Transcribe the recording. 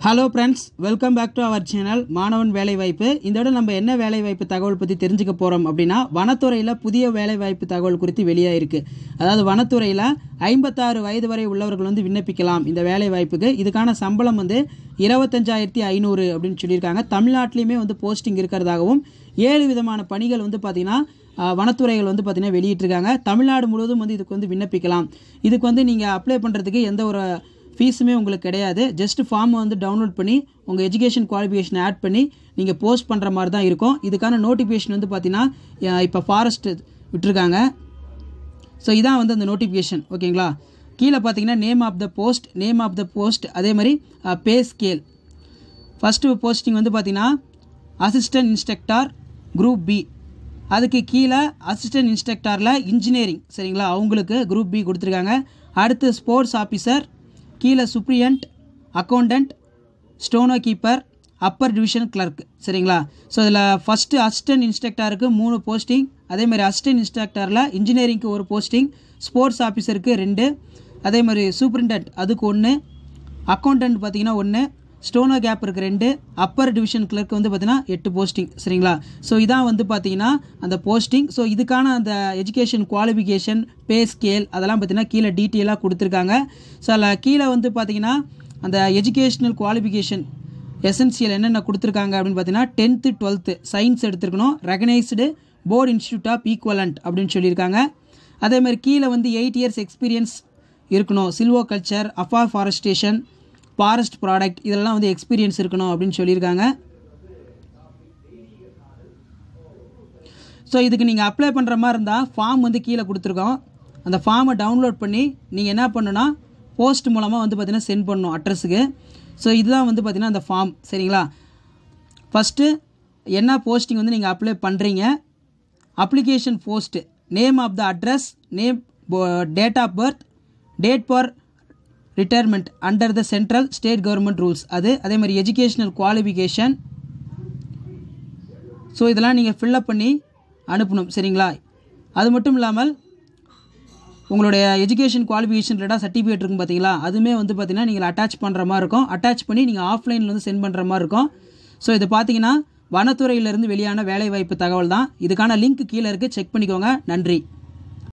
hello friends welcome back to our channel மாணவன் வேலைவாய்ப்பு இந்த விட நம்ம என்ன வேலைவாய்ப்பு தகவல் பற்றி தெரிஞ்சுக்க போகிறோம் அப்படின்னா வனத்துறையில் புதிய வேலைவாய்ப்பு தகவல் குறித்து வெளியாயிருக்கு அதாவது வனத்துறையில் ஐம்பத்தாறு வயது வரை உள்ளவர்கள் வந்து விண்ணப்பிக்கலாம் இந்த வேலைவாய்ப்புக்கு இதுக்கான சம்பளம் வந்து இருபத்தஞ்சாயிரத்தி ஐநூறு அப்படின்னு சொல்லியிருக்காங்க தமிழ்நாட்டிலையுமே வந்து போஸ்டிங் இருக்கிறதாகவும் ஏழு விதமான பணிகள் வந்து பார்த்திங்கன்னா ஆஹ், வனத்துறைகள் வந்து பார்த்திங்கன்னா வெளியிட்டிருக்காங்க தமிழ்நாடு முழுவதும் வந்து இதுக்கு வந்து விண்ணப்பிக்கலாம் இதுக்கு வந்து நீங்கள் அப்ளை பண்ணுறதுக்கு எந்த ஒரு ஃபீஸுமே உங்களுக்கு கிடையாது ஜஸ்ட் ஃபார்மை வந்து டவுன்லோட் பண்ணி உங்கள் எஜுகேஷன் குவாலிஃபிகேஷன் ஆட் பண்ணி நீங்கள் போஸ்ட் பண்ணுற மாதிரி தான் இருக்கும் இதுக்கான நோட்டிஃபிகேஷன் வந்து பார்த்தீங்கன்னா இப்போ ஃபாரஸ்ட் விட்டுருக்காங்க ஸோ இதான் வந்து அந்த நோட்டிஃபிகேஷன் ஓகேங்களா கீழே பார்த்தீங்கன்னா name of the post name of the post அதே மாதிரி பே ஸ்கேல் ஃபஸ்ட்டு போஸ்டிங் வந்து பார்த்தீங்கன்னா அசிஸ்டன்ட் இன்ஸ்ட்ரக்டார் குரூப் பி அதுக்கு கீழே அசிஸ்டன்ட் இன்ஸ்ட்ரக்டாரில் இன்ஜினியரிங் சரிங்களா அவங்களுக்கு குரூப் பி கொடுத்துருக்காங்க அடுத்து ஸ்போர்ட்ஸ் ஆஃபீஸர் கீழே superintendent accountant steno keeper upper division clerk சரிங்களா ஸோ இதில் ஃபஸ்ட்டு அசிஸ்டன்ட் இன்ஸ்ட்ரக்டருக்கு மூணு போஸ்டிங் அதே மாதிரி அசிஸ்டன்ட் இன்ஸ்ட்ரக்டரில் இன்ஜினியரிங்க்கு ஒரு போஸ்டிங் ஸ்போர்ட்ஸ் ஆஃபீஸருக்கு ரெண்டு அதே மாதிரி சூப்பரிண்டென்ட் அதுக்கு ஒன்று அக்கௌண்டன்ட் பார்த்தீங்கன்னா ஒன்று ஸ்டோனோ கேப் இருக்கு ரெண்டு அப்பர் டிவிஷன் கிளர்க் வந்து பார்த்தீங்கன்னா எட்டு போஸ்டிங் சரிங்களா ஸோ இதான் வந்து பார்த்தீங்கன்னா அந்த போஸ்டிங் ஸோ இதுக்கான அந்த எஜுகேஷன் குவாலிஃபிகேஷன் பே ஸ்கேல் அதெல்லாம் பார்த்தீங்கன்னா கீழே டீட்டெயிலாக கொடுத்துருக்காங்க ஸோ அதில் கீழே வந்து பார்த்தீங்கன்னா அந்த எஜுகேஷனல் குவாலிஃபிகேஷன் எசென்சியல் என்னென்ன கொடுத்துருக்காங்க அப்படின்னு பார்த்தீங்கன்னா டென்த்து டுவெல்த்து சயின்ஸ் எடுத்துருக்கணும் recognised board institute of equivalent அப்படின்னு சொல்லியிருக்காங்க அதே மாதிரி கீழே வந்து எயிட் இயர்ஸ் எக்ஸ்பீரியன்ஸ் இருக்கணும் silviculture afforestation forest product இதெல்லாம் வந்து எக்ஸ்பீரியன்ஸ் இருக்கணும் அப்படின்னு சொல்லியிருக்காங்க ஸோ இதுக்கு நீங்கள் அப்ளை பண்ணுற மாதிரி இருந்தால் ஃபார்ம் வந்து கீழே கொடுத்துருக்கோம் அந்த ஃபார்மை டவுன்லோட் பண்ணி நீங்கள் என்ன பண்ணுன்னா போஸ்ட் மூலமாக வந்து பார்த்தீங்கன்னா சென்ட் பண்ணணும் அட்ரஸுக்கு ஸோ இதுதான் வந்து பார்த்தீங்கன்னா அந்த ஃபார்ம் சரிங்களா ஃபஸ்ட்டு என்ன போஸ்டிங் வந்து நீங்கள் அப்ளை பண்ணுறீங்க application post name of the address name date of birth date for retirement under the central state government rules அது அதே மாதிரி எஜுகேஷனல் குவாலிஃபிகேஷன் ஸோ இதெல்லாம் நீங்கள் ஃபில்லப் பண்ணி அனுப்பணும் சரிங்களா அது மட்டும் இல்லாமல் உங்களுடைய எஜுகேஷன் குவாலிஃபிகேஷன் ரிலேட்டாக சர்டிஃபிகேட் இருக்கும் பார்த்தீங்களா அதுவுமே வந்து பார்த்தீங்கன்னா நீங்கள் அட்டாச் பண்ணுற மாதிரி இருக்கும் அட்டாச் பண்ணி நீங்கள் ஆஃப்லைனில் வந்து சென்ட் பண்ணுற மாதிரி இருக்கும் ஸோ இது பார்த்தீங்கன்னா வனத்துறையிலிருந்து வெளியான வேலைவாய்ப்பு தகவல் தான் இதுக்கான லிங்க் கீழே இருக்குது செக் பண்ணிக்கோங்க நன்றி